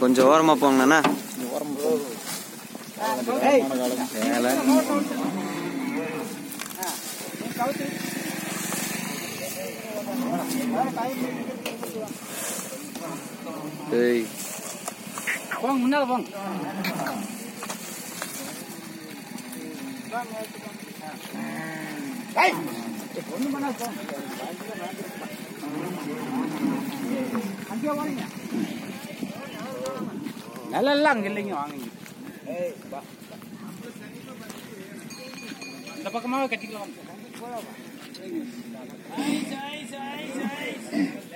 கொஞ்சம் ஓரமா போங்கண்ணா ஏய், வேலை ஏய் போங்க முன்னால போங்க ஏய், ஒண்ணும் பண்ணாத போங்க. அங்கேயே வாங்க. நல்ல இல்ல அங்க இல்லைங்க வாங்க இங்க. இந்த பக்கமாவே கட்டிக்கலாம் வாங்க.